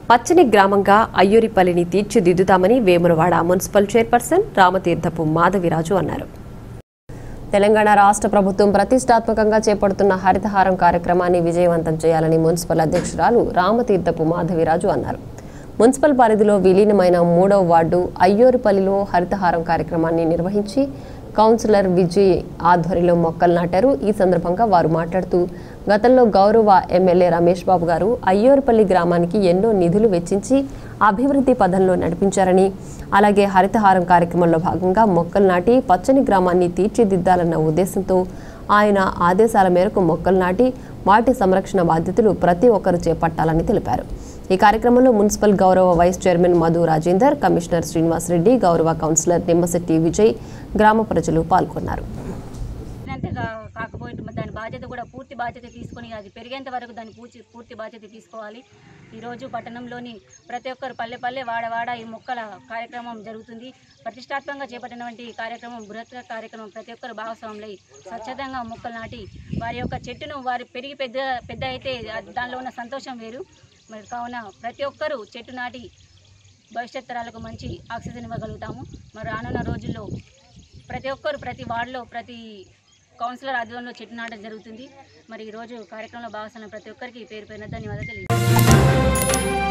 పచ్చని గ్రామంగా అయ్యూరిపల్లిని తీర్చిదిద్దుతామని వేములవాడ మున్సిపల్ చైర్పర్సన్ రామతీర్థపు మాధవిరాజు అన్నారు తెలంగాణ రాష్ట్ర ప్రభుత్వం ప్రతిష్టాత్మకంగా చేపడుతున్న హరితహారం కార్యక్రమాన్ని విజయవంతం చేయాలని మున్సిపల్ అధ్యక్షురాలు రామతీర్థపు మాధవిరాజు అన్నారు మున్సిపల్ పరిధిలో విలీనమైన మూడవ వార్డు అయ్యూరిపల్లిలో హరితహారం కార్యక్రమాన్ని నిర్వహించి కౌన్సిలర్ విజయ్ ఆధ్వర్యంలో మొక్కలు నాటారు ఈ సందర్భంగా వారు మాట్లాడుతూ గతంలో గౌరవ ఎమ్మెల్యే రమేష్ బాబు గారు అయ్యూరిపల్లి గ్రామానికి ఎన్నో నిధులు వెచ్చించి అభివృద్ధి పదంలో నడిపించారని అలాగే హరితహారం కార్యక్రమంలో భాగంగా మొక్కలు నాటి పచ్చని గ్రామాన్ని తీర్చిదిద్దాలన్న ఉద్దేశంతో ఆయన ఆదేశాల మేరకు మొక్కలు నాటి వాటి సంరక్షణ బాధ్యతలు ప్రతి ఒక్కరూ చేపట్టాలని తెలిపారు ఈ కార్యక్రమంలో మున్సిపల్ గౌరవ vice chairman Madhu Rajender commissioner Srinivas Reddy గౌరవ కౌన్సిలర్ నిమ్మశెట్టి విజయ్ గ్రామ ప్రజలు పాల్గొన్నారు అంతే కా- కాకపోతే మరి దాని బాధ్యత కూడా పూర్తి బాధ్యత తీసుకొని అది పెరిగేంత వరకు దాని పూర్తి పూర్తి బాధ్యత తీసుకోవాలి ఈరోజు పట్టణంలోని ప్రతి ఒక్కరు పల్లె పల్లె వాడవాడ ఈ మొక్కల కార్యక్రమం జరుగుతుంది ప్రతిష్టాత్మకంగా చేపట్టినటువంటి ఈ కార్యక్రమం బృహత్ కార్యక్రమం ప్రతి ఒక్కరు భాగస్వాములై స్వచ్ఛతంగా మొక్కలు నాటి వారి యొక్క చెట్టును వారి పెరిగి పెద్ద పెద్ద అయితే అది- దానిలో ఉన్న సంతోషం వేరు మరి కావున ప్రతి ఒక్కరూ చెట్టు నాటి భవిష్యత్ తరాలకు మంచి ఆక్సిజన్ ఇవ్వగలుగుతాము మరి రానున్న రోజుల్లో ప్రతి ఒక్కరు ప్రతి వార్డులో ప్రతి కౌన్సిలర్ ఆధ్వర్యంలో చెట్టు నాటడం జరుగుతుంది మరి ఈరోజు కార్యక్రమంలో భాగస్వామ్యం ప్రతి ఒక్కరికి పేరు పేరున ధన్యవాదాలు తెలియజేస్తున్నాను